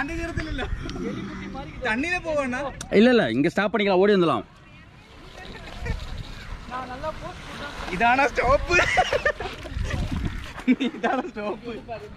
വണ്ടി തീർത്തില്ലല്ലോ തണ്ണിയിലെ പോവണ്ണ இல்ல இல்ல இங்க ஸ்டாப் பண்ணிக்கலாம் ஓடி வந்துடலாம் ഇതാണ് സ്റ്റോപ്പ് ഇതാണ് സ്റ്റോപ്പ്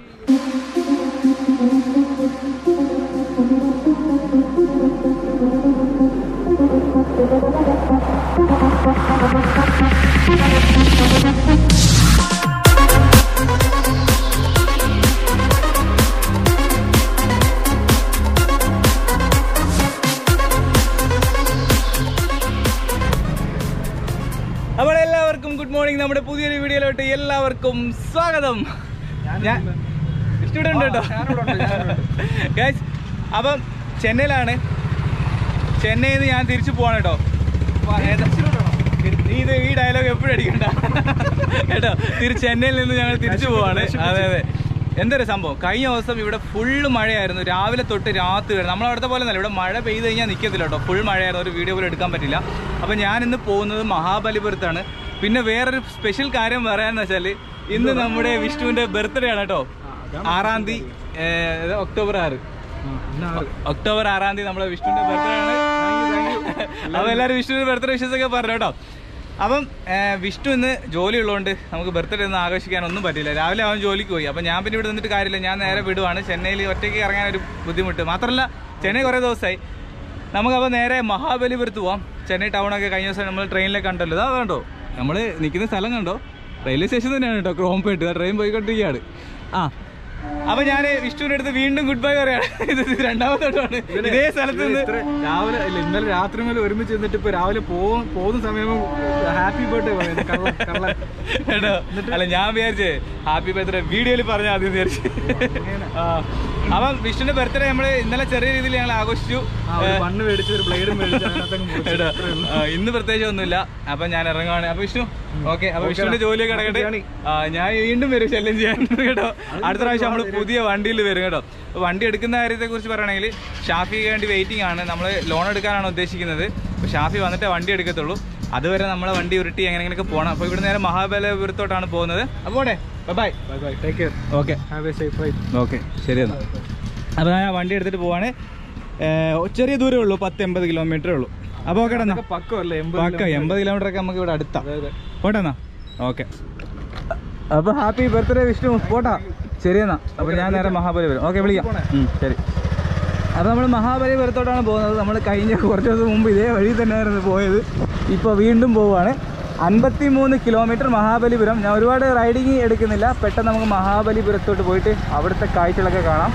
അപ്പോൾ എല്ലാവർക്കും ഗുഡ് മോർണിംഗ് നമ്മുടെ പുതിയൊരു വീഡിയോയിലോട്ട് എല്ലാവർക്കും സ്വാഗതം ഞാൻ സ്റ്റുഡൻ്റ് കേട്ടോ ഗൈസ് അപ്പം ചെന്നൈയിലാണ് ചെന്നൈയിൽ നിന്ന് ഞാൻ തിരിച്ചു പോവാണ് കേട്ടോ നീ ഇത് ഈ ഡയലോഗ് എപ്പോഴും അടിക്കണ്ട കേട്ടോ തിരിച്ച് ചെന്നൈയിൽ നിന്ന് ഞങ്ങൾ തിരിച്ചു പോവാണ് അതെ അതെ എന്തൊരു സംഭവം കഴിഞ്ഞ ദിവസം ഇവിടെ ഫുള്ള് മഴയായിരുന്നു രാവിലെ തൊട്ട് രാത്രി വരെ നമ്മളവിടുത്തെ പോലെ അല്ല ഇവിടെ മഴ പെയ്ത് കഴിഞ്ഞാൽ നിൽക്കത്തില്ല കേട്ടോ ഫുൾ മഴയായിരുന്നു ഒരു വീഡിയോ പോലും എടുക്കാൻ പറ്റില്ല അപ്പം ഞാൻ ഇന്ന് പോകുന്നത് മഹാബലിപുരത്താണ് പിന്നെ വേറൊരു സ്പെഷ്യൽ കാര്യം പറയാന്ന് വെച്ചാൽ ഇന്ന് നമ്മുടെ വിഷ്ണുവിന്റെ ബർത്ത്ഡേ ആണ് കേട്ടോ ആറാം തീയതി ഒക്ടോബർ ആറ് ഒക്ടോബർ ആറാം തീയതി നമ്മുടെ വിഷ്ണുവിന്റെ ബർത്ത്ഡേ ആണ് അപ്പൊ എല്ലാവരും വിഷ്ണുവിന്റെ ബർത്ത്ഡേ വിഷസ് ഒക്കെ പറഞ്ഞു കേട്ടോ അപ്പം ഏർ, വിഷ്ണു ഇന്ന് ജോലി ഉള്ളതുകൊണ്ട് നമുക്ക് ബർത്ത്ഡേ ഒന്നും ആഘോഷിക്കാനൊന്നും പറ്റില്ല രാവിലെ അവൻ ജോലിക്ക് പോയി അപ്പം ഞാൻ പിന്നെ ഇവിടെ നിന്നിട്ട് കാര്യമില്ല ഞാൻ നേരെ വിടുവാണ് ചെന്നൈയിൽ ഒറ്റയ്ക്ക് ഇറങ്ങാൻ ഒരു ബുദ്ധിമുട്ട് മാത്രമല്ല ചെന്നൈ കുറേ ദിവസമായി നമുക്കപ്പോൾ നേരെ മഹാബലിപുരത്ത് പോവാം ചെന്നൈ ടൗണൊക്കെ കഴിഞ്ഞ ദിവസം നമ്മൾ ട്രെയിനിലൊക്കെ കണ്ടല്ലോ ഇതാ കണ്ടോ നമ്മൾ നിൽക്കുന്ന സ്ഥലം കണ്ടോ റെയിൽവേ സ്റ്റേഷൻ തന്നെയാണ് കേട്ടോ ക്രോംപേട്ട് ട്രെയിൻ പോയിക്കൊണ്ടിരിക്കുകയാണ് ആ അപ്പൊ ഞാൻ വിഷ്ണുവിന്റെ അടുത്ത് വീണ്ടും ഗുഡ് ബൈ പറയാണ് ഇത് രണ്ടാമത്തോട്ടാണ് ഇതേ സ്ഥലത്ത് നിന്ന് രാവിലെ ഇല്ല ഇന്നലെ രാത്രി മുതൽ ഒരുമിച്ച് നിന്നിട്ട് ഇപ്പൊ രാവിലെ പോകും പോകുന്ന സമയം ഹാപ്പി ബർത്ത്ഡേ പറയുന്നത് കള്ള കള്ള കേട്ടോ അല്ല ഞാൻ വിചാരിച്ചേ ഹാപ്പി ബർത്ത്ഡേ വീഡിയോയിൽ പറഞ്ഞാൽ ആദ്യം വിചാരിച്ചു ആ അപ്പം വിഷ്ണുവിന്റെ ബർത്ത്ഡേ നമ്മള് ഇന്നലെ ചെറിയ രീതിയിൽ ഞങ്ങൾ ആഘോഷിച്ചു മണ്ണ് മേടിച്ച് ഒരു ബ്ലേഡും മേടിച്ച് അതിനകത്തങ്ങ് മുറിച്ചു. കേട്ടോ ആ, ഇന്ന് പ്രത്യേകിച്ച് ഒന്നുമില്ല അപ്പൊ ഞാൻ ഇറങ്ങുവാണ് അപ്പൊ വിഷ്ണു ഓക്കെ അപ്പൊ വിഷ്ണുവിന്റെ ജോലിയൊക്കെ കിടക്കട്ടെ ആ, ഞാൻ വീണ്ടും വരും ശല്യം ചെയ്യാൻ കേട്ടോ അടുത്ത പ്രാവശ്യം നമ്മൾ പുതിയ വണ്ടിയിൽ വരും കേട്ടോ അപ്പൊ വണ്ടി എടുക്കുന്ന കാര്യത്തെ കുറിച്ച് പറയുകയാണെങ്കിൽ ഷാഫിക്ക് വേണ്ടി വെയിറ്റിംഗ് ആണ് നമ്മൾ ലോൺ എടുക്കാനാണ് ഉദ്ദേശിക്കുന്നത് അപ്പൊ ഷാഫി വന്നിട്ടേ വണ്ടി എടുക്കത്തുള്ളൂ അതുവരെ നമ്മളെ വണ്ടി ഉരുട്ടി എങ്ങനെയൊക്കെ പോകണം അപ്പൊ ഇവിടെ നേരെ മഹാബലപുരത്തോട്ടാണ് പോകുന്നത് അപ്പോൾ bye bye bye take care okay have a safe flight okay ശരി എന്നാൽ അപ്പോൾ ഞാൻ വണ്ടി എടുത്തിട്ട് പോവാണ് ഏർ, ചെറിയ ദൂരമേ ഉള്ളൂ പത്ത് എൺപത് കിലോമീറ്ററേ ഉള്ളൂ അപ്പോൾ ഓക്കെ എന്നാ പക്കമല്ലേ എൺപത് പക്ക എൺപത് കിലോമീറ്റർ ഒക്കെ നമുക്ക് ഇവിടെ അടുത്താ അതെ അതെ പോട്ടെ എന്നാ ഓക്കെ അപ്പോൾ ഹാപ്പി ബർത്ത്ഡേ വിഷ്ണു പോട്ടാ ശരി എന്നാ അപ്പോൾ ഞാൻ നേരെ മഹാബലിപുരം ഓക്കെ വിളിക്കാം ഉം, ശരി അപ്പോൾ നമ്മൾ മഹാബലിപുരത്തോട്ടാണ് പോകുന്നത് നമ്മൾ കഴിഞ്ഞ കുറച്ച് ദിവസം മുമ്പ് ഇതേ വഴി തന്നെയായിരുന്നു പോയത് ഇപ്പോൾ വീണ്ടും പോവുകയാണ് അൻപത്തി മൂന്ന് കിലോമീറ്റർ മഹാബലിപുരം ഞാൻ ഒരുപാട് റൈഡിങ് എടുക്കുന്നില്ല പെട്ടെന്ന് നമുക്ക് മഹാബലിപുരത്തോട്ട് പോയിട്ട് അവിടുത്തെ കാഴ്ചകളൊക്കെ കാണാം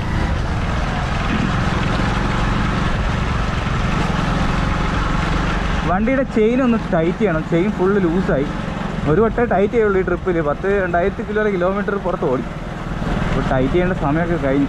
വണ്ടിയുടെ ചെയിൻ ഒന്ന് ടൈറ്റ് ചെയ്യണം ചെയിൻ ഫുള്ള് ലൂസായി ഒരു വട്ടം ടൈറ്റ് ചെയ്യുള്ളൂ ഈ ട്രിപ്പിൽ പത്ത് രണ്ടായിരത്തി കിലോ കിലോമീറ്റർ പുറത്ത് ഓടി അപ്പോൾ ടൈറ്റ് ചെയ്യേണ്ട സമയമൊക്കെ കഴിഞ്ഞു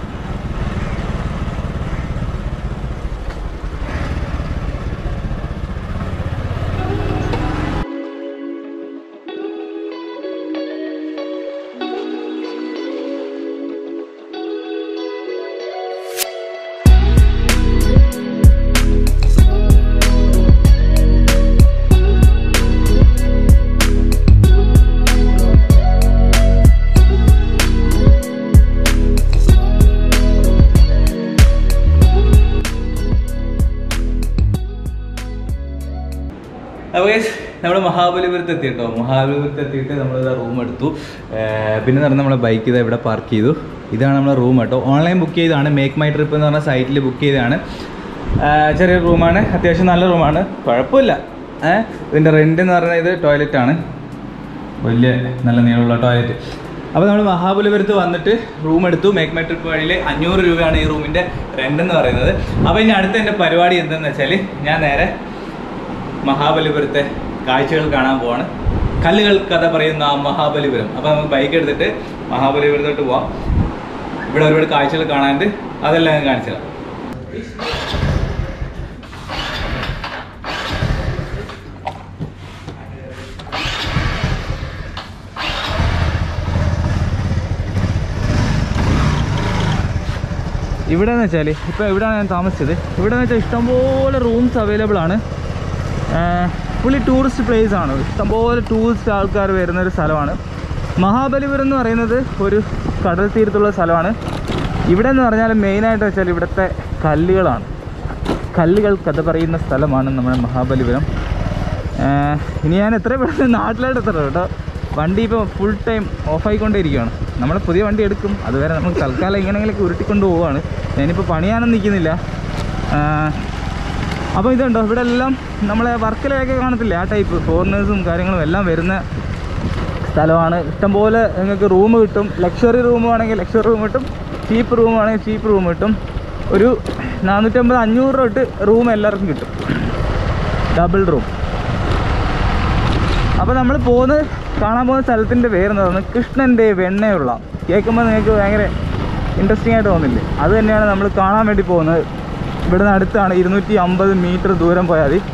അപ്പോൾ നമ്മൾ മഹാബലിപുരത്ത് എത്തി കേട്ടോ മഹാബലിപുരത്ത് എത്തിയിട്ട് നമ്മൾ റൂം എടുത്തു ഏർ പിന്നെ നടന്ന് നമ്മളെ ബൈക്ക് ഇതാ ഇവിടെ പാർക്ക് ചെയ്തു ഇതാണ് നമ്മളെ റൂം കേട്ടോ ഓൺലൈൻ ബുക്ക് ചെയ്തതാണ് മേക്ക് മൈ ട്രിപ്പ് എന്ന് പറഞ്ഞ സൈറ്റിൽ ബുക്ക് ചെയ്തതാണ് ഏർ ചെറിയ റൂമാണ് അത്യാവശ്യം നല്ല റൂമാണ് കുഴപ്പമില്ല ഏഹ് ഇതിൻ്റെ റെൻ്റ് എന്ന് പറഞ്ഞാൽ ഇത് ടോയ്ലറ്റ് ആണ് വലിയ നല്ല നീളമുള്ള ടോയ്ലറ്റ് അപ്പോൾ നമ്മൾ മഹാബലിപുരത്ത് വന്നിട്ട് റൂം എടുത്തു മേക്ക് മൈ ട്രിപ്പ് വഴിയിൽ അഞ്ഞൂറ് രൂപയാണ് ഈ റൂമിൻ്റെ റെൻ്റ് എന്ന് പറയുന്നത് അപ്പോൾ ഇനി അടുത്ത എൻ്റെ പരിപാടി എന്തെന്ന് വെച്ചാൽ ഞാൻ നേരെ മഹാബലിപുരത്തെ കാഴ്ചകൾ കാണാൻ പോവാണ് കല്ലുകൾ കഥ പറയുന്ന ആ മഹാബലിപുരം അപ്പോൾ നമുക്ക് ബൈക്ക് എടുത്തിട്ട് മഹാബലിപുരത്തോട്ട് പോവാം ഇവിടെ ഒരുപാട് കാഴ്ചകൾ കാണാനുണ്ട് അതെല്ലാം ഞാൻ കാണിച്ചു തരാം ഇവിടെ എന്ന് വെച്ചാൽ ഇപ്പോൾ ഇവിടെയാണ് ഞാൻ താമസിച്ചത് ഇവിടെ എന്ന് വെച്ചാൽ ഇഷ്ടംപോലെ റൂംസ് അവൈലബിൾ ആണ് പുള്ളി ടൂറിസ്റ്റ് പ്ലേസ് ആണ് ഇഷ്ടംപോലെ ടൂറിസ്റ്റ് ആൾക്കാർ വരുന്ന ഒരു സ്ഥലമാണ് മഹാബലിപുരം എന്ന് പറയുന്നത് ഒരു കടൽ തീരത്തുള്ള സ്ഥലമാണ് ഇവിടെ എന്ന് പറഞ്ഞാൽ മെയിനായിട്ട് വെച്ചാൽ ഇവിടുത്തെ കല്ലുകളാണ് കല്ലുകൾ കഥ പറയുന്ന സ്ഥലമാണ് നമ്മുടെ മഹാബലിപുരം ഏഹ് ഇനി ഞാൻ എത്ര പെട്ടെന്ന് നാട്ടിലായിട്ട് എത്തണം കേട്ടോ വണ്ടി ഇപ്പോൾ ഫുൾ ടൈം ഓഫായിക്കൊണ്ടേയിരിക്കുകയാണ് നമ്മൾ പുതിയ വണ്ടി എടുക്കും അതുവരെ നമുക്ക് തൽക്കാലം ഇങ്ങനെയെങ്കിലൊക്കെ ഉരുട്ടിക്കൊണ്ട് പോവുകയാണ് ഞാനിപ്പോൾ പണിയാനൊന്നും നിൽക്കുന്നില്ല അപ്പോൾ ഇതുണ്ടോ ഇവിടെ എല്ലാം നമ്മളെ വർക്കലയൊക്കെ കാണത്തില്ലേ ആ ടൈപ്പ് ഫോറിനേഴ്സും കാര്യങ്ങളും എല്ലാം വരുന്ന സ്ഥലമാണ് ഇഷ്ടംപോലെ നിങ്ങൾക്ക് റൂം കിട്ടും ലക്ഷറി റൂം ആണെങ്കിൽ ലക്ഷറി റൂം കിട്ടും ചീപ്പ് റൂം ആണെങ്കിൽ ചീപ്പ് റൂം കിട്ടും ഒരു നാനൂറ്റമ്പത് അഞ്ഞൂറ് രൂപ തൊട്ട് റൂം എല്ലാവർക്കും കിട്ടും ഡബിൾ റൂം അപ്പോൾ നമ്മൾ പോകുന്നത് കാണാൻ പോകുന്ന സ്ഥലത്തിൻ്റെ പേരെന്ന് പറയുന്നത് കൃഷ്ണൻ്റെ വെണ്ണയുള്ള കേൾക്കുമ്പോൾ നിങ്ങൾക്ക് ഭയങ്കര ഇൻട്രസ്റ്റിംഗ് ആയിട്ട് തോന്നില്ലേ അത് തന്നെയാണ് നമ്മൾ കാണാൻ വേണ്ടി പോകുന്നത് ഇവിടുന്ന് അടുത്താണ് ഇരുന്നൂറ്റി അമ്പത് മീറ്റർ ദൂരം പോയാൽ മതി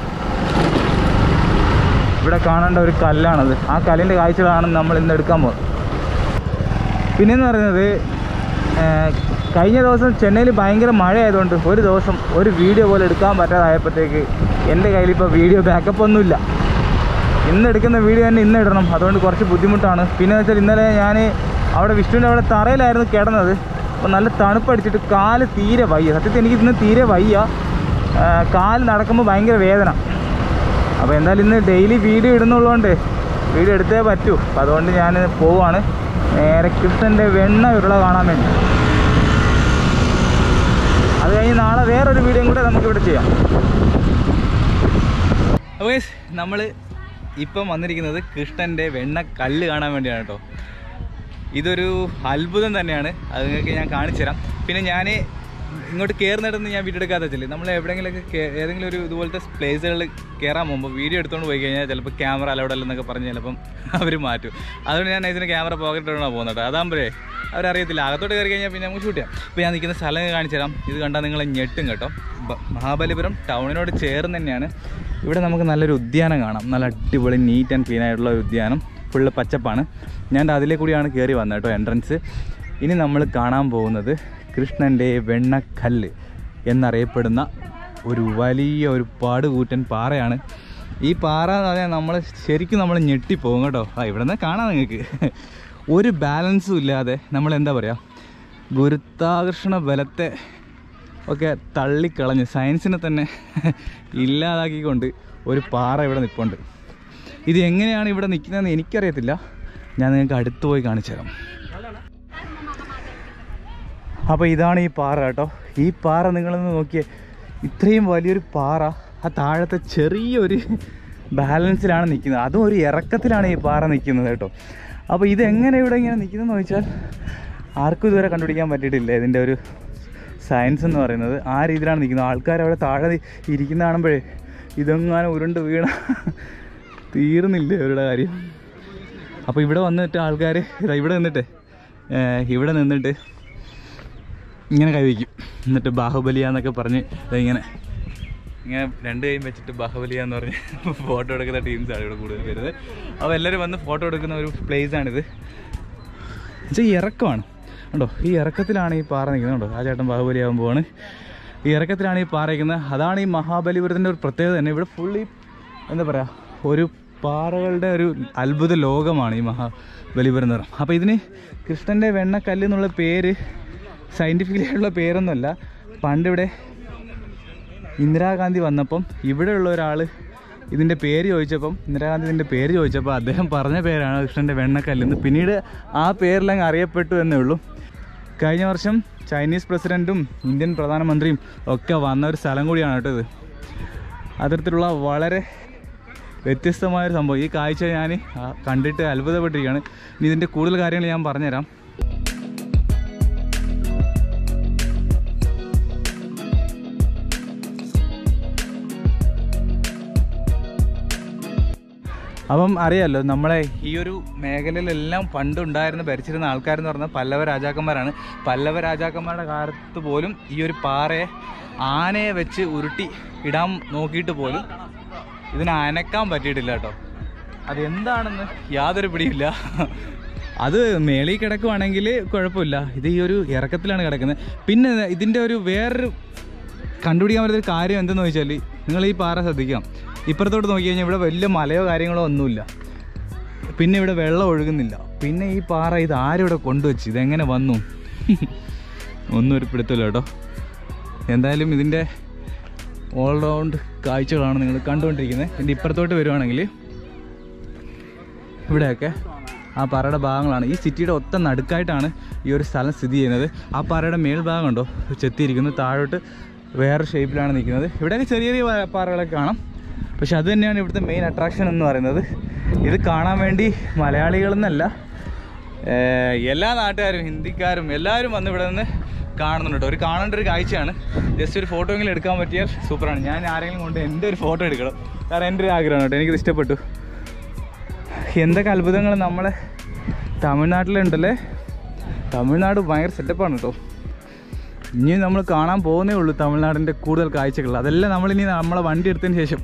ഇവിടെ കാണേണ്ട ഒരു കല്ലാണത് ആ കല്ലിൻ്റെ കാഴ്ചകളാണ് നമ്മൾ ഇന്ന് എടുക്കാൻ പോകുന്നത് പിന്നെന്ന് പറയുന്നത് ഏർ, കഴിഞ്ഞ ദിവസം ചെന്നൈയിൽ ഭയങ്കര മഴ ആയതുകൊണ്ട് ഒരു ദിവസം ഒരു വീഡിയോ പോലും എടുക്കാൻ പറ്റാതായപ്പോഴത്തേക്ക് എൻ്റെ കയ്യിൽ ഇപ്പോൾ വീഡിയോ ബാക്കപ്പ് ഒന്നുമില്ല ഇന്ന് എടുക്കുന്ന വീഡിയോ തന്നെ ഇന്ന് ഇടണം അതുകൊണ്ട് കുറച്ച് ബുദ്ധിമുട്ടാണ് പിന്നെ വെച്ചാൽ ഇന്നലെ ഞാൻ അവിടെ വിഷ്ണുവിൻ്റെ അവിടെ തറയിലായിരുന്നു കിടന്നത് അപ്പോൾ നല്ല തണുപ്പടിച്ചിട്ട് കാല് തീരെ വയ്യ സത്യത്തിൽ എനിക്ക് ഇന്ന് തീരെ വയ്യ ആ, കാല് നടക്കുമ്പോൾ ഭയങ്കര വേദന അപ്പോൾ എന്തായാലും ഇന്ന് ഡെയിലി വീഡിയോ ഇടുന്നുള്ളതുകൊണ്ട് വീഡിയോ എടുത്തേ പറ്റൂ അപ്പോൾ അതുകൊണ്ട് ഞാൻ പോവാണ് നേരെ കൃഷ്ണൻ്റെ വെണ്ണ ഉരുള കാണാൻ വേണ്ടി അത് കഴിഞ്ഞ് നാളെ വേറൊരു വീഡിയോയും കൂടെ നമുക്കിവിടെ ചെയ്യാം അപ്പോൾ നമ്മൾ ഇപ്പം വന്നിരിക്കുന്നത് കൃഷ്ണൻ്റെ വെണ്ണ കല്ല് കാണാൻ വേണ്ടിയാണ് കേട്ടോ ഇതൊരു അത്ഭുതം തന്നെയാണ് അത് നിങ്ങൾക്ക് ഞാൻ കാണിച്ചു തരാം പിന്നെ ഞാൻ ഇങ്ങോട്ട് കയറുന്നിടത്ത് ഞാൻ വീഡിയോ എടുക്കാത്ത വെച്ചില്ലേ നമ്മൾ എവിടെയെങ്കിലുമൊക്കെ കേ- ഏതെങ്കിലും ഒരു ഇതുപോലത്തെ പ്ലേസുകളിൽ കയറാൻ പോകുമ്പോൾ വീഡിയോ എടുത്തുകൊണ്ട് പോയി കഴിഞ്ഞാൽ ചിലപ്പോൾ ക്യാമറ അലൗഡ് അല്ലെന്നൊക്കെ പറഞ്ഞ് ചിലപ്പം അവർ മാറ്റും അതുകൊണ്ട് ഞാൻ ഇതിന് ക്യാമറ പോക്കറ്റിലാണ് പോകുന്നത് കേട്ടോ അതാകുമ്പോഴേ അവരറിയത്തില്ല അകത്തോട്ട് കയറി കഴിഞ്ഞാൽ പിന്നെ നമുക്ക് ഷൂട്ട് ചെയ്യാം ഇപ്പോൾ ഞാൻ നിൽക്കുന്ന സ്ഥലം കാണിച്ചു തരാം ഇത് കണ്ടാൽ നിങ്ങളെ ഞെട്ടും കേട്ടോ ബ- മഹാബലിപുരം ടൗണിനോട് ചേർന്ന് തന്നെയാണ് ഇവിടെ നമുക്ക് നല്ലൊരു ഉദ്യാനം കാണാം നല്ല അടിപൊളി നീറ്റ് ആൻഡ് ക്ലീൻ ആയിട്ടുള്ള ഒരു ഉദ്യാനം ഫുള്ള് പച്ചപ്പാണ് ഞാൻ ദാ അതിലേ കൂടിയാണ് കയറി വന്നത് കേട്ടോ എൻട്രൻസ് ഇനി നമ്മൾ കാണാൻ പോകുന്നത് കൃഷ്ണൻ്റെ വെണ്ണക്കല്ല് എന്നറിയപ്പെടുന്ന ഒരു വലിയ ഒരു പാടുകൂറ്റൻ പാറയാണ് ഈ പാറ എന്ന് പറഞ്ഞാൽ നമ്മൾ ശരിക്കും നമ്മൾ ഞെട്ടിപ്പോകും കേട്ടോ ആ ഇവിടെ നിന്ന് കാണാം നിങ്ങൾക്ക് ഒരു ബാലൻസും ഇല്ലാതെ നമ്മൾ എന്താ പറയുക ഗുരുത്വാകർഷണ ബലത്തെ ഒക്കെ തള്ളിക്കളഞ്ഞ് സയൻസിനെ തന്നെ ഇല്ലാതാക്കിക്കൊണ്ട് ഒരു പാറ ഇവിടെ നിൽപ്പുണ്ട് ഇത് എങ്ങനെയാണ് ഇവിടെ നിൽക്കുന്നതെന്ന് എനിക്കറിയത്തില്ല ഞാൻ നിങ്ങൾക്ക് അടുത്ത് പോയി കാണിച്ചു തരാം അപ്പോൾ ഇതാണ് ഈ പാറ കേട്ടോ ഈ പാറ നിങ്ങളൊന്ന് നോക്കിയേ ഇത്രയും വലിയൊരു പാറ ആ താഴത്തെ ചെറിയൊരു ബാലൻസിലാണ് നിൽക്കുന്നത് അതും ഒരു ഇറക്കത്തിലാണ് ഈ പാറ നിൽക്കുന്നത് കേട്ടോ അപ്പോൾ ഇത് എങ്ങനെ ഇവിടെ ഇങ്ങനെ നിൽക്കുന്നതെന്ന് ചോദിച്ചാൽ ആർക്കും ഇതുവരെ കണ്ടുപിടിക്കാൻ പറ്റിയിട്ടില്ല ഇതിൻ്റെ ഒരു സയൻസ് എന്ന് പറയുന്നത് ആ രീതിയിലാണ് നിൽക്കുന്നത് ആൾക്കാർ അവിടെ താഴെ നി- ഇരിക്കുന്ന കാണുമ്പോഴേ ഇതെങ്ങാനും ഉരുണ്ട് വീണ തീർന്നില്ലേ അവരുടെ കാര്യം അപ്പോൾ ഇവിടെ വന്നിട്ട് ആൾക്കാർ ഇതാ ഇവിടെ നിന്നിട്ട് ഏർ ഇവിടെ നിന്നിട്ട് ഇങ്ങനെ കൈവയ്ക്കും എന്നിട്ട് ബാഹുബലിയാന്നൊക്കെ പറഞ്ഞ് ദാ ഇങ്ങനെ ഇങ്ങനെ രണ്ട് കൈയും വെച്ചിട്ട് ബാഹുബലിയ എന്ന് പറഞ്ഞ് ഫോട്ടോ എടുക്കുന്ന ടീംസാണ് ഇവിടെ കൂടുതൽ വരുന്നത് അപ്പോൾ എല്ലാവരും വന്ന് ഫോട്ടോ എടുക്കുന്ന ഒരു place ആണിത് എന്നുവെച്ചാൽ ഈ ഇറക്കമാണ് കണ്ടോ ഈ ഇറക്കത്തിലാണ് ഈ പാറ നിൽക്കുന്നത് കണ്ടോ ആ ചേട്ടൻ ബാഹുബലിയാകുമ്പോഴാണ് ഈ ഇറക്കത്തിലാണ് ഈ പാറ നിൽക്കുന്നത് അതാണ് ഈ മഹാബലിപുരത്തിൻ്റെ ഒരു പ്രത്യേകത തന്നെ ഇവിടെ ഫുള്ളി എന്താ പറയുക ഒരു പാറകളുടെ ഒരു അത്ഭുത ലോകമാണ് ഈ മഹാബലിപുരം എന്ന് പറയുന്നത് അപ്പോൾ ഇതിന് കൃഷ്ണൻ്റെ വെണ്ണക്കല്ല് എന്നുള്ള പേര് സയൻറ്റിഫിക്കലി ആയിട്ടുള്ള പേരൊന്നുമല്ല പണ്ടിവിടെ ഇന്ദിരാഗാന്ധി വന്നപ്പം ഇവിടെയുള്ള ഒരാൾ ഇതിൻ്റെ പേര് ചോദിച്ചപ്പം ഇന്ദിരാഗാന്ധി ഇതിൻ്റെ പേര് ചോദിച്ചപ്പോൾ അദ്ദേഹം പറഞ്ഞ പേരാണ് കൃഷ്ണൻ്റെ വെണ്ണക്കല്ലെന്ന് പിന്നീട് ആ പേരിലങ്ങ് അറിയപ്പെട്ടു എന്നേ ഉള്ളൂ കഴിഞ്ഞ വർഷം ചൈനീസ് പ്രസിഡൻറ്റും ഇന്ത്യൻ പ്രധാനമന്ത്രിയും ഒക്കെ വന്ന ഒരു സ്ഥലം കൂടിയാണ് കേട്ടോ ഇത് അത്തരത്തിലുള്ള വളരെ വ്യത്യസ്തമായൊരു സംഭവം ഈ കാഴ്ച ഞാൻ ആ, കണ്ടിട്ട് അത്ഭുതപ്പെട്ടിരിക്കുകയാണ് ഇനി ഇതിൻ്റെ കൂടുതൽ കാര്യങ്ങൾ ഞാൻ പറഞ്ഞുതരാം അപ്പം അറിയാമല്ലോ നമ്മളെ ഈ ഒരു മേഖലയിലെല്ലാം പണ്ടുണ്ടായിരുന്ന ഭരിച്ചിരുന്ന ആൾക്കാരെന്ന് പറഞ്ഞാൽ പല്ലവ രാജാക്കന്മാരാണ് പല്ലവ രാജാക്കന്മാരുടെ കാലത്ത് പോലും ഈ ഒരു പാറയെ ആനയെ വെച്ച് ഉരുട്ടി ഇടാൻ നോക്കിയിട്ട് പോലും ഇതിനെ അനക്കാൻ പറ്റിയിട്ടില്ല കേട്ടോ അതെന്താണെന്ന് യാതൊരു പിടിയില്ല അത് മേളിൽ കിടക്കുവാണെങ്കിൽ കുഴപ്പമില്ല ഇത് ഈ ഒരു ഇറക്കത്തിലാണ് കിടക്കുന്നത് പിന്നെ ഇതിൻ്റെ ഒരു വേറൊരു കണ്ടുപിടിക്കാൻ പറ്റുന്ന ഒരു കാര്യം എന്തെന്ന് ചോദിച്ചാൽ നിങ്ങൾ ഈ പാറ ശ്രദ്ധിക്കാം ഇപ്പുറത്തോട്ട് നോക്കി കഴിഞ്ഞാൽ ഇവിടെ വലിയ മലയോ കാര്യങ്ങളോ ഒന്നുമില്ല പിന്നെ ഇവിടെ വെള്ളം ഒഴുകുന്നില്ല പിന്നെ ഈ പാറ ഇത് ആരിവിടെ കൊണ്ടുവച്ച് ഇതെങ്ങനെ വന്നു ഒന്നും ഒരു പിടുത്തമില്ല കേട്ടോ എന്തായാലും ഇതിൻ്റെ ഓൾ റൗണ്ട് കാഴ്ചകളാണ് നിങ്ങൾ കണ്ടുകൊണ്ടിരിക്കുന്നത് എൻ്റെ ഇപ്പുറത്തോട്ട് വരുവാണെങ്കിൽ ഇവിടെയൊക്കെ ആ പാറയുടെ ഭാഗങ്ങളാണ് ഈ സിറ്റിയുടെ ഒത്ത നടുക്കായിട്ടാണ് ഈ ഒരു സ്ഥലം സ്ഥിതി ചെയ്യുന്നത് ആ പാറയുടെ മേൽഭാഗം ഉണ്ടോ ചെത്തിയിരിക്കുന്നു താഴോട്ട് വേറെ ഷേപ്പിലാണ് നിൽക്കുന്നത് ഇവിടെയൊക്കെ ചെറിയ ചെറിയ പാ- പാറകളൊക്കെ കാണാം പക്ഷെ അത് തന്നെയാണ് ഇവിടുത്തെ മെയിൻ അട്രാക്ഷൻ എന്ന് പറയുന്നത് ഇത് കാണാൻ വേണ്ടി മലയാളികളെന്നല്ല ഏർ എല്ലാ നാട്ടുകാരും ഹിന്ദിക്കാരും എല്ലാവരും വന്ന് ഇവിടെ നിന്ന് കാണുന്നുണ്ട് കേട്ടോ ഒരു കാണേണ്ട ഒരു കാഴ്ചയാണ് ജസ്റ്റ് ഒരു ഫോട്ടോ എങ്കിലും എടുക്കാൻ പറ്റിയാൽ സൂപ്പറാണ് ഞാൻ ആരെങ്കിലും കൊണ്ട് എൻ്റെ ഒരു ഫോട്ടോ എടുക്കണം കാരണം എൻ്റെ ഒരു ആഗ്രഹമാണ് കേട്ടോ എനിക്കിത് ഇഷ്ടപ്പെട്ടു എന്തൊക്കെ അത്ഭുതങ്ങൾ നമ്മളെ തമിഴ്നാട്ടിലുണ്ടല്ലേ തമിഴ്നാട് ഭയങ്കര സെറ്റപ്പാണ് കേട്ടോ ഇനി നമ്മൾ കാണാൻ പോകുന്നേ ഉള്ളൂ തമിഴ്നാടിൻ്റെ കൂടുതൽ കാഴ്ചകൾ അതെല്ലാം നമ്മളിനി നമ്മളെ വണ്ടി എടുത്തതിന് ശേഷം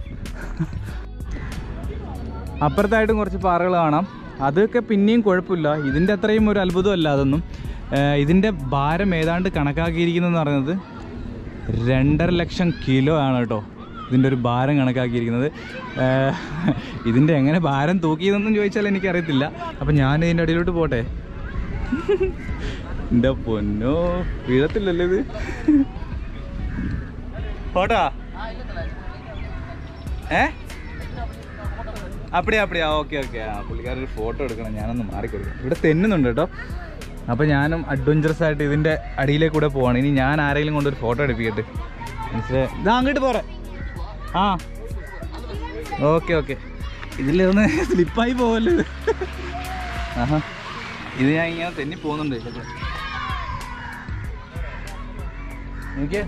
അപ്പുറത്തായിട്ടും കുറച്ച് പാറകൾ കാണാം അതൊക്കെ പിന്നെയും കുഴപ്പമില്ല ഇതിൻ്റെ അത്രയും ഒരു അത്ഭുതമല്ല അതൊന്നും ഏഹ് ഇതിൻ്റെ ഭാരം ഏതാണ്ട് കണക്കാക്കിയിരിക്കുന്നതെന്ന് പറയുന്നത് രണ്ടര ലക്ഷം കിലോ ആണ് കേട്ടോ ഇതിൻ്റെ ഒരു ഭാരം കണക്കാക്കിയിരിക്കുന്നത് ഏഹ് ഇതിൻ്റെ എങ്ങനെ ഭാരം തൂക്കിയതെന്നും ചോദിച്ചാൽ എനിക്കറിയത്തില്ല അപ്പം ഞാൻ ഇതിൻ്റെ അടിയിലോട്ട് പോട്ടെ എൻ്റെ പൊന്നോ വീഴത്തില്ലല്ലോ ഇത് പോട്ടാ ഏ അപ്പടിയാ അപ്പടിയാ ഓക്കെ ഓക്കെ ആ പുള്ളിക്കാരൻ ഒരു ഫോട്ടോ എടുക്കണം ഞാനൊന്ന് മാറിക്കൊടുക്കും ഇവിടെ തെന്നുന്നുണ്ട് കേട്ടോ അപ്പോൾ ഞാനും അഡ്വഞ്ചറസ് ആയിട്ട് ഇതിൻ്റെ അടിയിലേക്ക് കൂടെ പോവാണ് ഇനി ഞാൻ ആരെങ്കിലും കൊണ്ടൊരു ഫോട്ടോ എടുപ്പിക്കട്ടെ മനസ്സിലായി ഇതാ അങ്ങോട്ട് പോരെ ആ ഓക്കെ ഓക്കെ ഇതിലൊന്ന് സ്ലിപ്പായി പോവല്ലോ ഇത് ആഹാ ഇത് ഞാൻ ഇങ്ങനെ തെന്നി പോകുന്നുണ്ട് ഇതിലൊക്കെ. നോക്കിയേ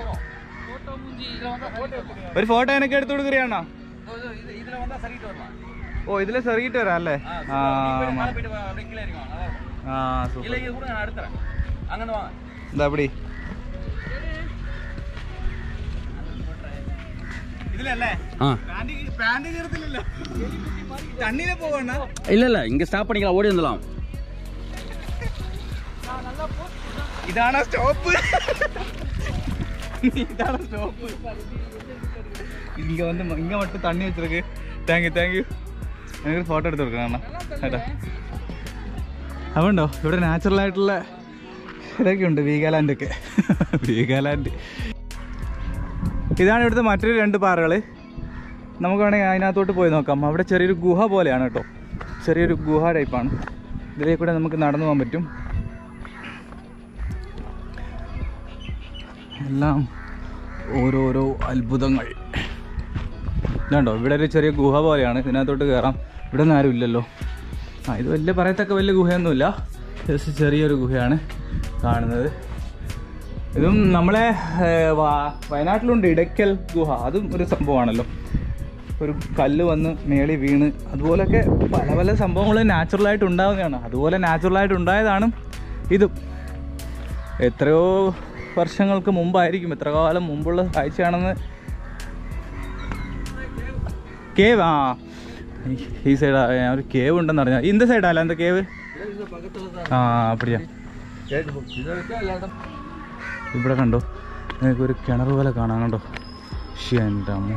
ഒരു ഫോട്ടോ എനിക്ക് എടുത്തു കൊടുക്കുകയാണോ ഓ ഇതിലെ സെറിയിട്ട് വരാം അല്ലേ ആ ആമാ. ആ സൂപ്പർ എന്താ അപ്പടി ഇതിലല്ലേ ஆ പാന്റ് കീർത്തില്ലല്ലോ തണ്ണിയിലെ പോവണ്ണ இல்ல இல்ல இங்க ஸ்டாப் பண்ணிக்கலாம் ஓடி வந்துடலாம் ഇതാണ് സ്റ്റോപ്പ് ഇതാണ് സ്റ്റോപ്പ് ഇങ്ങ വന്ന് ഇങ്ങ മട്ട് തണ്ണി വെച്ചിருக்கு താങ്ക് യു താങ്ക് യു എനിക്കൊരു ഫോട്ടോ എടുത്ത് കൊടുക്കണം അണ്ണാ കേട്ടോ അതുണ്ടോ ഇവിടെ നാച്ചുറൽ ആയിട്ടുള്ള ഇതൊക്കെ ഉണ്ട് വീഗാലാൻഡ് ഒക്കെ വീഗാലാൻഡ് ഇതാണ് ഇവിടുത്തെ മറ്റൊരു രണ്ട് പാറകൾ നമുക്ക് വേണമെങ്കിൽ അതിനകത്തോട്ട് പോയി നോക്കാം അവിടെ ചെറിയൊരു ഗുഹ പോലെയാണ് കേട്ടോ ചെറിയൊരു ഗുഹ ടൈപ്പാണ് ഇതിലേക്ക് കൂടെ നമുക്ക് നടന്നു പോകാൻ പറ്റും എല്ലാം ഓരോരോ അത്ഭുതങ്ങൾ ഇതുണ്ടോ ഇവിടെ ഒരു ചെറിയ ഗുഹ പോലെയാണ് ഇതിനകത്തോട്ട് കയറാം ഇവിടെ ഒന്നും ആരും ഇല്ലല്ലോ ആ ഇത് വലിയ പറയത്തക്ക വലിയ ഗുഹയൊന്നുമില്ല ജസ്റ്റ് ചെറിയൊരു ഗുഹയാണ് കാണുന്നത് ഇതും നമ്മളെ ഏർ, വാ- വയനാട്ടിലുണ്ട് ഇടയ്ക്കൽ ഗുഹ അതും ഒരു സംഭവമാണല്ലോ ഒരു കല്ല് വന്ന് മേളി വീണ് അതുപോലൊക്കെ പല പല സംഭവങ്ങൾ നാച്ചുറലായിട്ട് ഉണ്ടാകുന്നതാണ് അതുപോലെ നാച്ചുറലായിട്ട് ഉണ്ടായതാണ് ഇതും എത്രയോ വർഷങ്ങൾക്ക് മുമ്പായിരിക്കും എത്ര കാലം മുമ്പുള്ള കാഴ്ചയാണെന്ന് കേവ് ആ ഈ സൈഡ് ഒരു കേവ് ഉണ്ടെന്ന് അറിഞ്ഞാൽ ഇന്ത സൈഡല്ല എന്താ കേവ് ആ അപ്പടിയാ ഇവിടെ കണ്ടോ നിങ്ങൾക്ക് ഒരു കിണർ പോലെ കാണാം കണ്ടോ ശ്ശേ, എൻ്റെ അമ്മ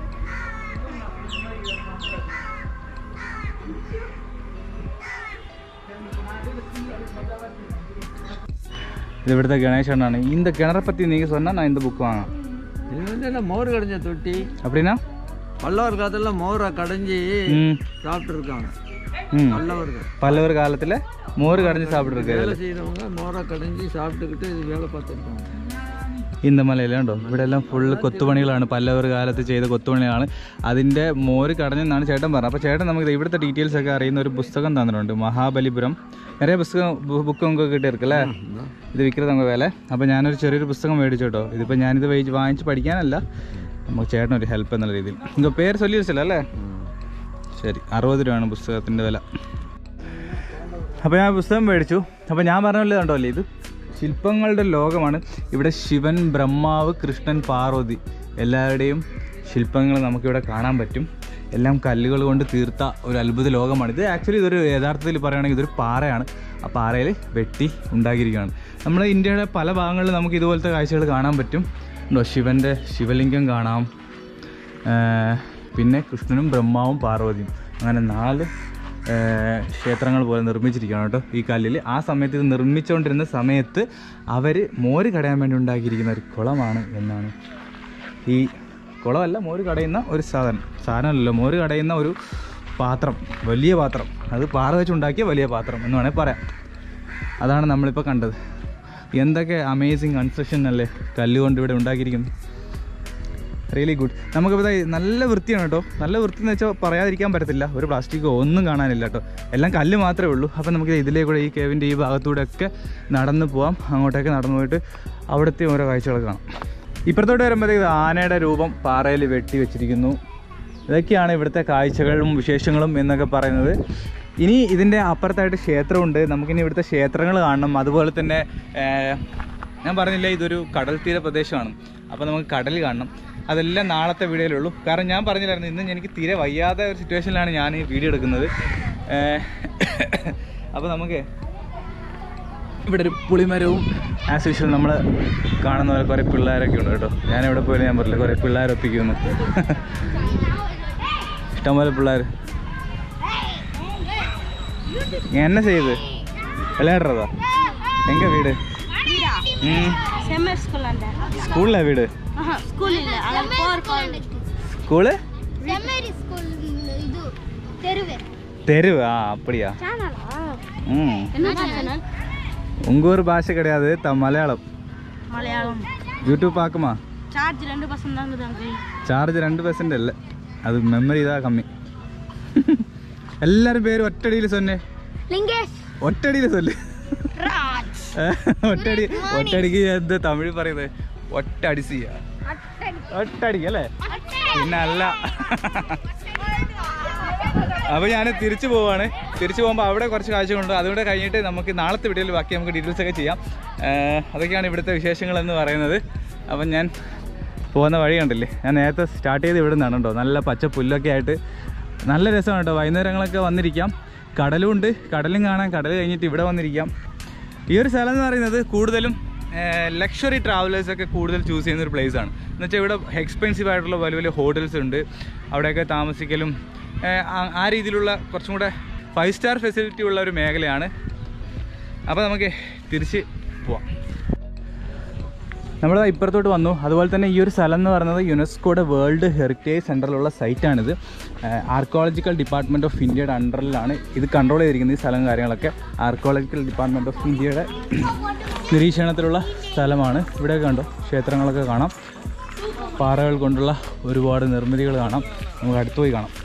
இது இവിടുത്തെ ഗണേശ് அண்ணாണ് இந்த கிணற பத்தி நீங்க சொன்னா நான் இந்த புக் வாங்க இது வந்து எல்லாம் மோர் கடைஞ்ச தொட்டி அப்படின்னா பல்லவர் காலத்துல மோரை கடைஞ்சி ம் சாப்பிட்டு இருக்காங்க ம் நல்லவர்கள் பல்லவர் காலத்துல மோர் கடைஞ்சு சாப்பிட்ருக்கு வேலை செய்யறவங்க மோரை கடைஞ்சி சாப்பிட்டுக்கிட்டு இது வேலை பார்த்துருக்காங்க இந்த മലയിലുണ്ടോ ഇവിടെ എല്ലാം ഫുള്ള് കൊത്തുപണികളാണ് പല്ലവർ കാലത്ത് ചെയ്ത കൊത്തുപണികളാണ് അതിൻ്റെ മോര് കടഞ്ഞെന്നാണ് ചേട്ടൻ പറഞ്ഞത് അപ്പോൾ ചേട്ടൻ നമുക്ക് ഇവിടുത്തെ ഡീറ്റെയിൽസ് ഒക്കെ അറിയുന്ന ഒരു പുസ്തകം തന്നിട്ടുണ്ട് മഹാബലിപുരം നിറയെ പുസ്തകം ബുക്ക് നമുക്ക് കിട്ടിയിരിക്കും അല്ലേ ഇത് വിൽക്കുന്നത് വില അപ്പോൾ ഞാനൊരു ചെറിയൊരു പുസ്തകം മേടിച്ചു കേട്ടോ ഇതിപ്പോൾ ഞാനിത് വായിച്ച് വാങ്ങിച്ച് പഠിക്കാനല്ല നമുക്ക് ചേട്ടനൊരു ഹെൽപ്പ് എന്നുള്ള രീതിയിൽ നിങ്ങൾ പേര് ചൊല്ലി വെച്ചല്ലോ അല്ലേ ശരി അറുപത് രൂപയാണ് പുസ്തകത്തിൻ്റെ വില അപ്പോൾ ഞാൻ പുസ്തകം മേടിച്ചു അപ്പോൾ ഞാൻ പറഞ്ഞല്ലോ കണ്ടോ അല്ലേ ഇത് ശില്പങ്ങളുടെ ലോകമാണ് ഇവിടെ ശിവൻ ബ്രഹ്മാവ് കൃഷ്ണൻ പാർവതി എല്ലാവരുടെയും ശില്പങ്ങൾ നമുക്കിവിടെ കാണാൻ പറ്റും എല്ലാം കല്ലുകൾ കൊണ്ട് തീർത്ത ഒരു അത്ഭുത ലോകമാണ് ഇത് ആക്ച്വലി ഇതൊരു യഥാർത്ഥത്തിൽ പറയുകയാണെങ്കിൽ ഇതൊരു പാറയാണ് ആ പാറയിൽ വെട്ടി ഉണ്ടാക്കിയിരിക്കുകയാണ് നമ്മുടെ ഇന്ത്യയുടെ പല ഭാഗങ്ങളിലും നമുക്ക് ഇതുപോലത്തെ കാഴ്ചകൾ കാണാൻ പറ്റും ഉണ്ടോ ശിവൻ്റെ ശിവലിംഗം കാണാം ഏർ പിന്നെ കൃഷ്ണനും ബ്രഹ്മാവും പാർവതിയും അങ്ങനെ നാല് ഏർ, ക്ഷേത്രങ്ങൾ പോലെ നിർമ്മിച്ചിരിക്കുകയാണ് കേട്ടോ ഈ കല്ലിൽ ആ സമയത്ത് ഇത് നിർമ്മിച്ചുകൊണ്ടിരുന്ന സമയത്ത് അവർ മോര് കടയാൻ വേണ്ടി ഉണ്ടാക്കിയിരിക്കുന്ന ഒരു കുളമാണ് എന്നാണ് ഈ കുളമല്ല മോര് കടയുന്ന ഒരു സാധനം സാധനമല്ലല്ലോ മോര് കടയുന്ന ഒരു പാത്രം വലിയ പാത്രം അത് പാറ വെച്ചുണ്ടാക്കിയ വലിയ പാത്രം എന്ന് വേണമെങ്കിൽ പറയാം അതാണ് നമ്മളിപ്പോൾ കണ്ടത് എന്തൊക്കെ അമേസിങ് കൺസ്ട്രക്ഷൻ അല്ലേ കല്ലുകൊണ്ട് ഇവിടെ ഉണ്ടാക്കിയിരിക്കുന്നത് റിയലി ഗുഡ് നമുക്കിപ്പോൾ ദാ നല്ല വൃത്തിയാണ് കേട്ടോ നല്ല വൃത്തി എന്ന് വെച്ചാൽ പറയാതിരിക്കാൻ പറ്റത്തില്ല ഒരു പ്ലാസ്റ്റിക്കോ ഒന്നും കാണാനില്ല കേട്ടോ എല്ലാം കല്ല് മാത്രമേ ഉള്ളൂ അപ്പോൾ നമുക്ക് ഇതിലേ കൂടെ ഈ കേവിൻ്റെ ഈ ഭാഗത്തൂടെ ഒക്കെ നടന്ന് പോവാം അങ്ങോട്ടേക്ക് നടന്നു പോയിട്ട് അവിടുത്തെ ഓരോ കാഴ്ചകളൊക്കെ കാണാം ഇപ്പുറത്തോട്ട് വരുമ്പോഴത്തേക്ക് ആനയുടെ രൂപം പാറയിൽ വെട്ടി വെച്ചിരിക്കുന്നു ഇതൊക്കെയാണ് ഇവിടുത്തെ കാഴ്ചകളും വിശേഷങ്ങളും എന്നൊക്കെ പറയുന്നത് ഇനി ഇതിൻ്റെ അപ്പുറത്തായിട്ട് ക്ഷേത്രമുണ്ട് നമുക്കിനി ഇവിടുത്തെ ക്ഷേത്രങ്ങൾ കാണണം അതുപോലെ തന്നെ ഏർ, ഞാൻ പറഞ്ഞില്ല ഇതൊരു കടൽ തീര പ്രദേശമാണ് അപ്പോൾ നമുക്ക് കടൽ കാണണം അതെല്ലാം നാളത്തെ വീഡിയോയിലുള്ളൂ കാരണം ഞാൻ പറഞ്ഞില്ലായിരുന്നു ഇന്ന് എനിക്ക് തീരെ വയ്യാത്ത ഒരു സിറ്റുവേഷനിലാണ് ഞാൻ ഈ വീഡിയോ എടുക്കുന്നത് അപ്പോൾ നമുക്ക് ഇവിടെ ഒരു പുളിമരവും ആസ് യൂഷ്വൽ നമ്മൾ കാണുന്ന പോലെ കുറേ പിള്ളേരൊക്കെ ഉണ്ട് കേട്ടോ ഞാൻ എവിടെ പോയാലും ഞാൻ പറഞ്ഞില്ല കുറേ പിള്ളേരൊപ്പിക്കുന്നു ഇഷ്ടംപോലെ പിള്ളേർ என்ன செய்யுது விளையாடுறதா எங்க வீடு ம் செம்மர் ஸ்கூல் அந்த ஸ்கூல்ல வீடு ஸ்கூல் இல்ல அங்க போர் ஸ்கூலு செம்மேரி ஸ்கூல் இது தெருவே தெரு ஆ அப்படியா சேனலா ம் என்ன சேனல் உங்க ஊர் பாஷை கிடையாது த மலையாளம் மலையாளம் யூடியூப் பார்க்குமா சார்ஜ் ரெண்டு பர்சன்ட் தாங்க அங்கே ചാർജ് രണ്ട് പെർസെൻ്റ് അല്ല അത് മെമ്മറി ഇതാ കമ്മി എല്ലാരും പേര് ഒറ്റടിയിൽ സൊന്നെ லிங்கேஷ் ഒറ്റടിയിൽ സൊല്ല് ഒറ്റടി ഒറ്റടിക്ക് എന്ത് തമിഴ് പറയുന്നത് ഒറ്റടിസിയ ഒറ്റടിക്ക് അല്ലേ പിന്നെ അല്ല അപ്പോൾ ഞാൻ തിരിച്ചു പോവാണ് തിരിച്ചു പോകുമ്പോൾ അവിടെ കുറച്ച് കാഴ്ചകളുണ്ട് അതുകൂടെ കഴിഞ്ഞിട്ട് നമുക്ക് നാളത്തെ വീഡിയോയിൽ ബാക്കി നമുക്ക് ഡീറ്റെയിൽസ് ഒക്കെ ചെയ്യാം ഏർ അതൊക്കെയാണ് ഇവിടുത്തെ വിശേഷങ്ങൾ എന്ന് പറയുന്നത് അപ്പം ഞാൻ പോകുന്ന വഴി കണ്ടില്ലേ ഞാൻ നേരത്തെ സ്റ്റാർട്ട് ചെയ്ത് ഇവിടെ നിന്നാണ് കേട്ടോ നല്ല പച്ച പുല്ലൊക്കെ ആയിട്ട് നല്ല രസമാണ് കേട്ടോ വൈകുന്നേരങ്ങളൊക്കെ വന്നിരിക്കാം കടലും ഉണ്ട് കടലും കാണാം കടൽ കഴിഞ്ഞിട്ട് ഇവിടെ വന്നിരിക്കാം ഈ ഒരു സ്ഥലം എന്ന് പറയുന്നത് കൂടുതലും ലക്ഷറി ട്രാവലേഴ്സൊക്കെ കൂടുതൽ ചൂസ് ചെയ്യുന്ന ഒരു place ആണ് എന്ന് വെച്ചാൽ ഇവിടെ എക്സ്പെൻസീവ് ആയിട്ടുള്ള വലിയ വലിയ ഹോട്ടൽസ് ഉണ്ട് അവിടെയൊക്കെ താമസിക്കലും ഏർ, ആ- ആ രീതിയിലുള്ള കുറച്ചും കൂടെ ഫൈവ് സ്റ്റാർ ഫെസിലിറ്റി ഉള്ള ഒരു മേഖലയാണ് അപ്പോൾ നമുക്ക് തിരിച്ച് പോവാം നമ്മൾ ഇപ്പുറത്തോട്ട് വന്നു അതുപോലെ തന്നെ ഈ ഒരു സ്ഥലം എന്ന് പറയുന്നത് യുനെസ്കോയുടെ വേൾഡ് ഹെറിറ്റേജ് സെൻറ്ററിലുള്ള സൈറ്റാണിത് ആർക്കോളജിക്കൽ ഡിപ്പാർട്ട്മെൻറ്റ് ഓഫ് ഇന്ത്യയുടെ അണ്ടറിലാണ് ഇത് കൺട്രോൾ ചെയ്തിരിക്കുന്നത് ഈ സ്ഥലം കാര്യങ്ങളൊക്കെ ആർക്കോളജിക്കൽ ഡിപ്പാർട്ട്മെൻറ്റ് ഓഫ് ഇന്ത്യയുടെ നിരീക്ഷണത്തിലുള്ള സ്ഥലമാണ് ഇവിടെയൊക്കെ കണ്ടോ ക്ഷേത്രങ്ങളൊക്കെ കാണാം പാറകൾ കൊണ്ടുള്ള ഒരുപാട് നിർമ്മിതികൾ കാണാം നമുക്ക് അടുത്ത് പോയി കാണാം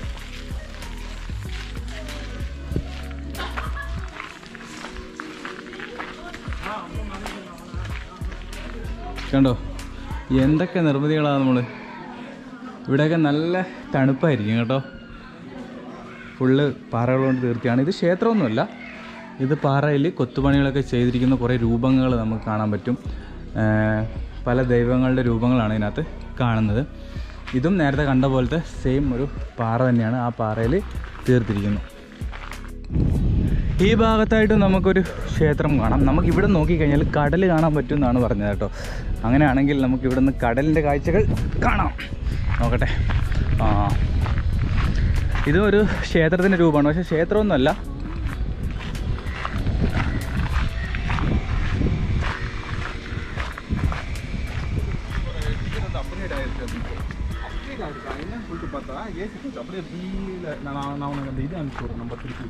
കണ്ടോ എന്തൊക്കെ നിർമ്മിതികളാണ് നമ്മൾ ഇവിടെയൊക്കെ നല്ല തണുപ്പായിരിക്കും കേട്ടോ ഫുള്ള് പാറകൾ കൊണ്ട് തീർത്തിയാണ് ഇത് ക്ഷേത്രമൊന്നുമല്ല ഇത് പാറയിൽ കൊത്തുപണികളൊക്കെ ചെയ്തിരിക്കുന്ന കുറേ രൂപങ്ങൾ നമുക്ക് കാണാൻ പറ്റും ഏർ പല ദൈവങ്ങളുടെ രൂപങ്ങളാണ് ഇതിനകത്ത് കാണുന്നത് ഇതും നേരത്തെ കണ്ട പോലത്തെ സെയിം ഒരു പാറ തന്നെയാണ് ആ പാറയിൽ തീർത്തിരിക്കുന്നു ഈ ഭാഗത്തായിട്ട് നമുക്കൊരു ക്ഷേത്രം കാണാം നമുക്ക് ഇവിടെ നോക്കിക്കഴിഞ്ഞാൽ കടൽ കാണാൻ പറ്റും എന്നാണ് പറഞ്ഞത് കേട്ടോ അങ്ങനെയാണെങ്കിൽ നമുക്ക് ഇവിടെ നിന്ന് കടലിൻ്റെ കാഴ്ചകൾ കാണാം നോക്കട്ടെ ആ ഇതും ഒരു ക്ഷേത്രത്തിൻ്റെ രൂപമാണ് പക്ഷേ ക്ഷേത്രമൊന്നുമല്ല இது அனுப்பிச்சு நம்ம திருப்பி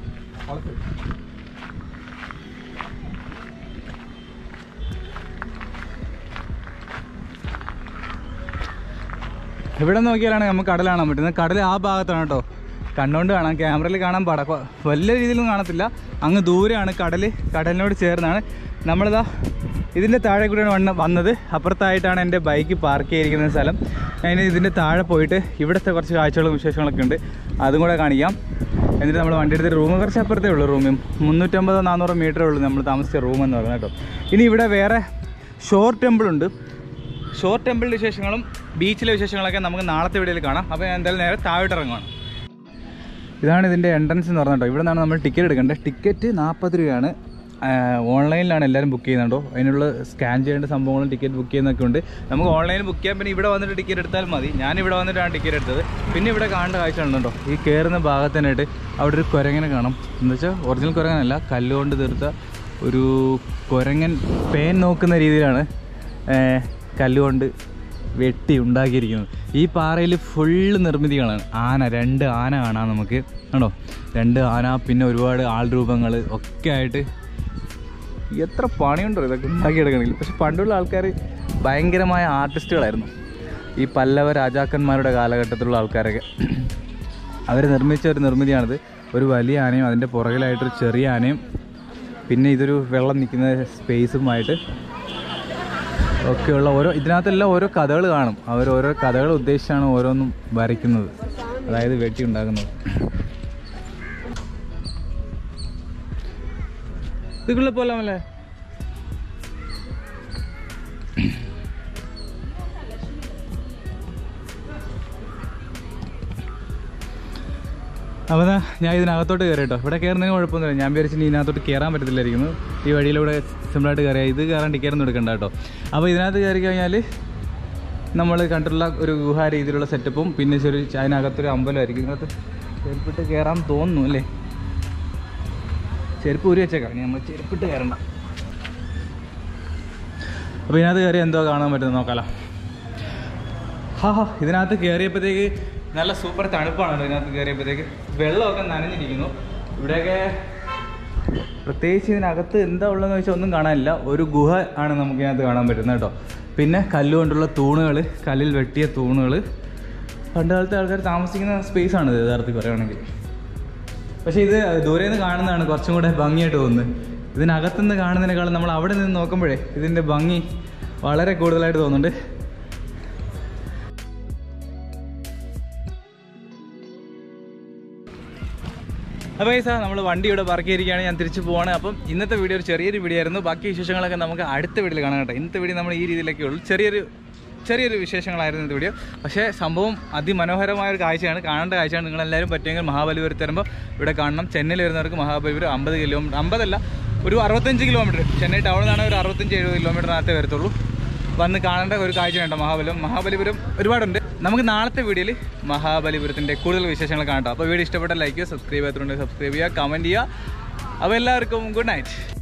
ഇവിടെ നോക്കിയാലാണ് നമുക്ക് കടൽ കാണാൻ പറ്റുന്നത് കടൽ ആ ഭാഗത്താണ് കേട്ടോ കണ്ണുകൊണ്ട് കാണാം ക്യാമറയിൽ കാണാൻ പാടാ കൊ- വലിയ രീതിയിലൊന്നും കാണത്തില്ല അങ്ങ് ദൂരെയാണ് കടൽ കടലിനോട് ചേർന്നാണ് നമ്മളിതാ ഇതിൻ്റെ താഴെ കൂടെയാണ് വന്ന വന്നത് അപ്പുറത്തായിട്ടാണ് എൻ്റെ ബൈക്ക് പാർക്ക് ചെയ്തിരിക്കുന്ന സ്ഥലം ഞാൻ ഇതിൻ്റെ താഴെ പോയിട്ട് ഇവിടുത്തെ കുറച്ച് കാഴ്ചകളും വിശേഷങ്ങളൊക്കെ ഉണ്ട് അതും കൂടെ കാണിക്കാം എന്നിട്ട് നമ്മൾ വണ്ടി എടുത്ത് റൂം കുറച്ച് അപ്പുറത്തേ ഉള്ളൂ റൂമും മുന്നൂറ്റമ്പതോ നാനൂറോ മീറ്ററേ ഉള്ളൂ നമ്മൾ താമസിച്ച റൂം എന്ന് പറയുന്നത് കേട്ടോ ഇനി ഇവിടെ വേറെ ഷോർ ടെമ്പിൾ ഉണ്ട് ഷോർ ടെമ്പിളിൻ്റെ വിശേഷങ്ങളും ബീച്ചിലെ വിശേഷങ്ങളൊക്കെ നമുക്ക് നാളത്തെ വീഡിയോയിൽ കാണാം അപ്പോൾ ഞാൻ എന്തായാലും നേരെ താഴോട്ട് ഇറങ്ങുവാണ് ഇതാണ് ഇതിൻ്റെ എൻട്രൻസ് എന്ന് പറഞ്ഞിട്ടോ ഇവിടെ നിന്നാണ് നമ്മൾ ടിക്കറ്റ് എടുക്കേണ്ടത് ടിക്കറ്റ് നാൽപ്പത് രൂപയാണ് ഓൺലൈനിലാണ് എല്ലാവരും ബുക്ക് ചെയ്യുന്നുണ്ടോ അതിനുള്ള സ്കാൻ ചെയ്യേണ്ട സംഭവങ്ങളും ടിക്കറ്റ് ബുക്ക് ചെയ്യുന്നൊക്കെ ഉണ്ട് നമുക്ക് ഓൺലൈനിൽ ബുക്ക് ചെയ്യാൻ പിന്നെ ഇവിടെ വന്നിട്ട് ടിക്കറ്റ് എടുത്താൽ മതി ഞാൻ ഇവിടെ വന്നിട്ടാണ് ടിക്കറ്റ് എടുത്തത് പിന്നെ ഇവിടെ കാണേണ്ട കാഴ്ച ഉണ്ടോ ഈ കയറുന്ന ഭാഗത്തിനായിട്ട് അവിടെ ഒരു കുരങ്ങനെ കാണാം എന്ന് വെച്ചാൽ ഒറിജിനൽ കുരങ്ങനല്ല കല്ലുകൊണ്ട് തീർത്ത ഒരു കുരങ്ങൻ പേൻ നോക്കുന്ന രീതിയിലാണ് ഏർ, കല്ലുകൊണ്ട് വെട്ടി ഉണ്ടാക്കിയിരിക്കുന്നത് ഈ പാറയിൽ ഫുള്ള് നിർമ്മിതികളാണ് ആന രണ്ട് ആന കാണാം നമുക്ക് കണ്ടോ രണ്ട് ആന പിന്നെ ഒരുപാട് ആൾ രൂപങ്ങൾ ഒക്കെ ആയിട്ട് എത്ര പണിയുണ്ടോ ഇതൊക്കെ ഉണ്ടാക്കിയെടുക്കണമെങ്കിൽ പക്ഷെ പണ്ടുള്ള ആൾക്കാർ ഭയങ്കരമായ ആർട്ടിസ്റ്റുകളായിരുന്നു ഈ പല്ലവ രാജാക്കന്മാരുടെ കാലഘട്ടത്തിലുള്ള ആൾക്കാരൊക്കെ അവർ നിർമ്മിച്ച ഒരു നിർമ്മിതിയാണിത് ഒരു വലിയ ആനയും അതിൻ്റെ പുറകിലായിട്ടൊരു ചെറിയ ആനയും പിന്നെ ഇതൊരു വെള്ളം നിൽക്കുന്ന സ്പേസുമായിട്ട് ഒക്കെയുള്ള ഓരോ ഇതിനകത്തെല്ലാം ഓരോ കഥകൾ കാണും അവർ ഓരോ കഥകൾ ഉദ്ദേശിച്ചാണ് ഓരോന്നും വരയ്ക്കുന്നത് അതായത് വെട്ടി ഉണ്ടാക്കുന്നത് இதுக்குள்ள போலாம்ல അപ്പോൾ ദാ ഞാൻ ഇതിനകത്തോട്ട് കയറി കേട്ടോ ഇവിടെ കയറുന്നതിന് കുഴപ്പമൊന്നുമില്ല ഞാൻ വിചാരിച്ചു ഇനി ഇതിനകത്തോട്ട് കയറാൻ പറ്റത്തില്ലായിരിക്കുന്നു ഈ വഴിയിലൂടെ സിമ്പിളായിട്ട് കയറിയാൽ ഇത് കയറാൻ ടിക്കറ്റ് ഒന്നും എടുക്കണ്ട കേട്ടോ അപ്പോൾ ഇതിനകത്ത് കയറി കഴിഞ്ഞാൽ നമ്മൾ കണ്ടിട്ടുള്ള ഒരു ഗുഹ രീതിയിലുള്ള സെറ്റപ്പും പിന്നെ ചെറിയ അതിനകത്തൊരു അമ്പലമായിരിക്കും ഇതിനകത്ത് ചെരുപ്പിട്ട് കയറാൻ തോന്നുന്നു അല്ലേ ചെരുപ്പ് ഊരി വെച്ചേക്കാം ഇനി നമ്മൾ ചെരുപ്പിട്ട് കയറണ്ട അപ്പോൾ ഇതിനകത്ത് കയറി എന്തോ കാണാൻ പറ്റുന്നത് നോക്കാലോ ഹാ ഹാ ഇതിനകത്ത് കയറിയപ്പോഴത്തേക്ക് നല്ല സൂപ്പർ തണുപ്പാണ് ഇതിനകത്ത് കയറിയപ്പോഴത്തേക്ക് വെള്ളമൊക്കെ നനഞ്ഞിരിക്കുന്നു ഇവിടെയൊക്കെ പ്രത്യേകിച്ച് ഇതിനകത്ത് എന്താ ഉള്ളതെന്ന് വെച്ചാൽ ഒന്നും കാണാനില്ല ഒരു ഗുഹ ആണ് നമുക്ക് ഇതിനകത്ത് കാണാൻ പറ്റുന്നത് കേട്ടോ പിന്നെ കല്ലുകൊണ്ടുള്ള തൂണുകൾ കല്ലിൽ വെട്ടിയ തൂണുകൾ പണ്ട് കാലത്തെ ആൾക്കാർ താമസിക്കുന്ന സ്പേസ് ആണ് ഇത് യഥാർത്ഥത്തിൽ പറയുകയാണെങ്കിൽ പക്ഷേ ഇത് ദൂരെ നിന്ന് കാണുന്നതാണ് കുറച്ചും കൂടെ ഭംഗിയായിട്ട് തോന്നുന്നത് ഇതിനകത്തുനിന്ന് കാണുന്നതിനേക്കാളും നമ്മൾ അവിടെ നിന്ന് നോക്കുമ്പോഴേ ഇതിൻ്റെ ഭംഗി വളരെ കൂടുതലായിട്ട് തോന്നുന്നുണ്ട് അപ്പോൾ ഈ സാർ നമ്മൾ വണ്ടി ഇവിടെ പാർക്ക് ചെയ്തിരിക്കുകയാണ് ഞാൻ തിരിച്ചു പോവാണ് അപ്പം ഇന്നത്തെ വീഡിയോ ഒരു ചെറിയൊരു വീഡിയോ ആയിരുന്നു ബാക്കി വിശേഷങ്ങളൊക്കെ നമുക്ക് അടുത്ത വീഡിയോയിൽ കാണാം കേട്ടോ ഇന്നത്തെ വീഡിയോ നമ്മൾ ഈ രീതിയിലൊക്കെ ഉള്ളൂ ചെറിയൊരു ചെറിയൊരു വിശേഷങ്ങളായിരുന്നു ഇന്നത്തെ വീഡിയോ പക്ഷേ സംഭവം അതിമനോഹരമായ ഒരു കാഴ്ചയാണ് കാണേണ്ട കാഴ്ചയാണ് നിങ്ങളെല്ലാവരും പറ്റുമെങ്കിൽ മഹാബലിപുരത്ത് വരുമ്പോൾ ഇവിടെ കാണണം ചെന്നൈയിൽ വരുന്നവർക്ക് മഹാബലിപുരം അമ്പത് കിലോമീറ്റർ അമ്പതല്ല ഒരു അറുപത്തഞ്ച് കിലോമീറ്റർ ചെന്നൈ ടൗണിൽ നിന്നാണ് ഒരു അറുപത്തഞ്ച് എഴുപത് കിലോമീറ്ററിനകത്തേ വരത്തുള്ളൂ വന്ന് കാണേണ്ട ഒരു കാഴ്ചയുണ്ട് മഹാബലിപുരം മഹാബലിപുരം ഒരുപാടുണ്ട് നമുക്ക് നാളത്തെ വീഡിയോയിൽ മഹാബലിപുരത്തിൻ്റെ കൂടുതൽ വിശേഷങ്ങൾ കാണാം അപ്പോൾ വീഡിയോ ഇഷ്ടപ്പെട്ട ലൈക്ക് ചെയ്യുക സബ്സ്ക്രൈബ് ചെയ്യാത്തതുകൊണ്ട് സബ്സ്ക്രൈബ് ചെയ്യുക കമൻറ്റ് ചെയ്യുക അപ്പോൾ എല്ലാവർക്കും ഗുഡ് നൈറ്റ്